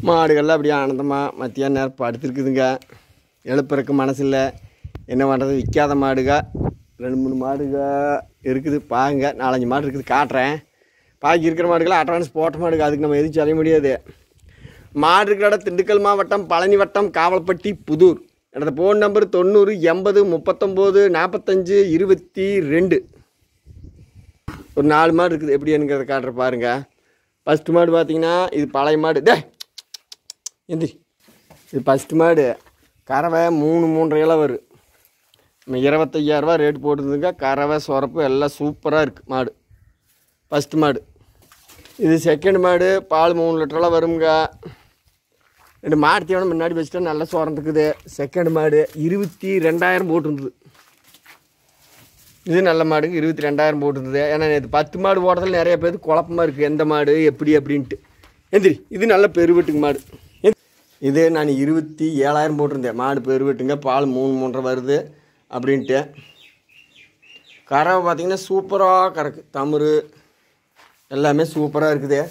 மாடுகள்லாம் அப்படியே ஆனந்தமாக மத்தியான நேரம் படுத்துருக்குதுங்க எழுப்புறக்கு மனசு இல்லை என்ன பண்ணுறது விற்காத மாடுக ரெண்டு மூணு மாடுக இருக்குது பாருங்க நாலஞ்சு மாடு இருக்குது காட்டுறேன் பாக்கி இருக்கிற மாடுகள்லாம் அட்வான்ஸ் போட்ட மாடுங்க அதுக்கு நம்ம எதுவும் சொல்ல முடியாது மாடு இருக்கிற இடம் திண்டுக்கல் மாவட்டம் பழனி வட்டம் காவல்பட்டி புதூர் எனது ஃபோன் நம்பர் தொண்ணூறு எண்பது முப்பத்தொம்போது நாற்பத்தஞ்சு இருபத்தி ரெண்டு ஒரு நாலு மாடு இருக்குது எப்படி என்னங்கிறத காட்டுற பாருங்க ஃபஸ்ட்டு மாடு பார்த்தீங்கன்னா இது பழைய மாடு டே எந்திரி இது ஃபஸ்ட்டு மாடு கறவை மூணு மூன்றரை இலை வரும் நம்ம இருபத்தையாயிரரூவா ரேட் போட்டுருந்துங்க கறவை சொரப்பு எல்லாம் சூப்பராக இருக்குது மாடு ஃபஸ்ட்டு மாடு இது செகண்ட் மாடு பால் மூணு லிட்டரெல்லாம் வருங்க ரெண்டு மாடு தீவனம் முன்னாடி வச்சுட்டா நல்லா சுரந்துக்குது செகண்ட் மாடு இருபத்தி ரெண்டாயிரம் போட்டிருந்தது இது நல்ல மாடுங்க இருபத்தி ரெண்டாயிரம் போட்டிருந்தது ஏன்னா நேற்று பத்து மாடு போடுறதுல நிறைய பேருக்கு குழப்பமா இருக்குது எந்த மாடு எப்படி அப்படின்ட்டு எந்திரி இது நல்ல பெருவெட்டுங்க மாடு எந்திரி. இது நான் இருபத்தி ஏழாயிரம் போட்டிருந்தேன் மாடு பெருவெட்டுங்க பால் மூணு மூன்றரை வருது அப்படின்ட்டு கறவை பார்த்தீங்கன்னா சூப்பராக கறக்கு தமுறு எல்லாமே சூப்பராக இருக்குது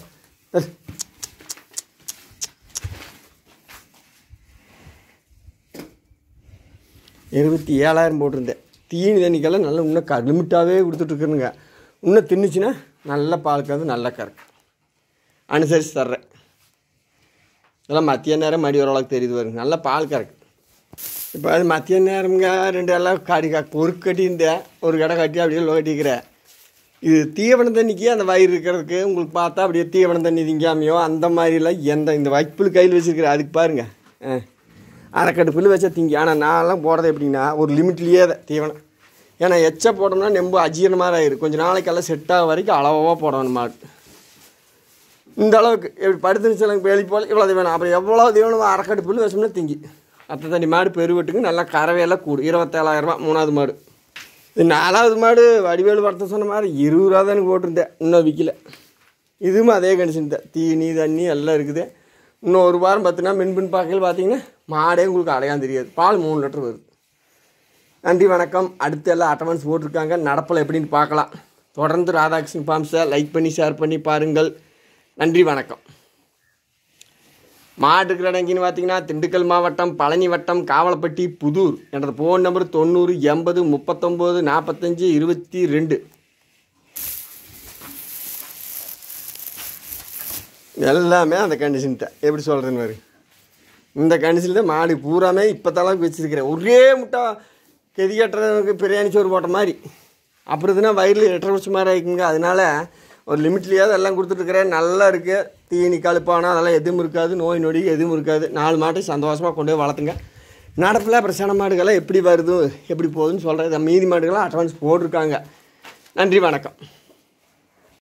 இருபத்தி ஏழாயிரம் போட்டிருந்தேன் தீனி தண்ணிக்கெல்லாம் நல்லா இன்னும் க லிமிட்டாகவே கொடுத்துட்ருக்குறேனுங்க இன்னும் தின்னுச்சுன்னா நல்ல பால் கறந்து நல்லா கறக்கு அனுசரித்து தர்றேன் இதெல்லாம் மத்திய நேரம் மடி ஓரளவுக்கு தெரியுது வருங்க நல்லா பால் கறக்கு இப்போ அது மத்திய நேரம்ங்க ரெண்டு எல்லாம் காடி கா பொறுக்கு கட்டியிருந்தேன் ஒரு கடை கட்டி அப்படியே லோ கட்டிக்கிறேன் இது தீவன தண்ணிக்கு அந்த வயிறு இருக்கிறதுக்கு உங்களுக்கு பார்த்தா அப்படியே தீவன தண்ணி திங்காமையோ அந்த மாதிரிலாம் எந்த இந்த வைப்புல் கையில் வச்சுருக்கிறேன் அதுக்கு பாருங்க ஆ அரைக்கட்டு புல் வச்சா திங்கி ஆனால் நான்லாம் போடுறது எப்படின்னா ஒரு லிமிட்லேயே அதை தீவனம் ஏன்னா எச்சா போட்டோம்னா நெம்பு அஜீரண மாதிரி ஆயிரும் கொஞ்சம் நாளைக்கெல்லாம் செட் ஆக வரைக்கும் அளவாக போடணும் மாடு இந்த அளவுக்கு எப்படி படுத்துன்னு சில வெளி போல் இவ்வளோ வேணும் அப்புறம் எவ்வளோ தீவனம் அரைக்கட்டு புல் வச்சோம்னா திங்கி அத்தை தண்ணி மாடு பெருவெட்டுக்கு நல்லா கறவையெல்லாம் கூடு இருபத்தேழாயிரரூபா மூணாவது மாடு இது நாலாவது மாடு வடிவேலு வரத்த சொன்ன மாதிரி இருபது ரூபா தான் எனக்கு போட்டிருந்தேன் இன்னும் விற்கல இதுவும் அதே கண்டிஷன் தான் தீனி தண்ணி எல்லாம் இருக்குது இன்னும் ஒரு வாரம் பத்து நாள் மின்பின் பார்க்கல பார்த்தீங்கன்னா மாடே உங்களுக்கு அடையான் தெரியாது பால் மூணு லிட்டர் வருது நன்றி வணக்கம் அடுத்து எல்லாம் அட்டவன்ஸ் போட்டிருக்காங்க நடப்பில் எப்படின்னு பார்க்கலாம் தொடர்ந்து ராதாகிருஷ்ணன் ஃபார்ம்ஸை லைக் பண்ணி ஷேர் பண்ணி பாருங்கள் நன்றி வணக்கம் மாடு இருக்கிற இடங்கின்னு பார்த்தீங்கன்னா திண்டுக்கல் மாவட்டம் பழனி வட்டம் காவலப்பட்டி புதூர் எனது ஃபோன் நம்பர் தொண்ணூறு எண்பது முப்பத்தொம்போது நாற்பத்தஞ்சு இருபத்தி ரெண்டு எல்லாமே அந்த கண்டிஷன் தான் எப்படி சொல்கிறேன்னு பாரு இந்த கண்டிஷனில் தான் மாடு பூராமே இப்போ தளவுக்கு வச்சுருக்கிறேன் ஒரே முட்டை கெதி கட்டுறதுக்கு பிரியாணி சோறு போட்ட மாதிரி அப்புறம் இதுனா வயிறில் எட்டரை வருஷம் மாதிரி ஆகிக்குங்க அதனால ஒரு லிமிட்லேயாவது எல்லாம் கொடுத்துட்ருக்கிறேன் நல்லா இருக்குது தீனி கழுப்பானா அதெல்லாம் எதுவும் இருக்காது நோய் நொடி எதுவும் இருக்காது நாலு மாட்டை சந்தோஷமாக கொண்டு போய் வளர்த்துங்க நடப்பில் அப்புறம் சன மாடுகள்லாம் எப்படி வருது எப்படி போகுதுன்னு சொல்கிறேன் மீதி மாடுகள்லாம் அட்வான்ஸ் போட்டிருக்காங்க நன்றி வணக்கம்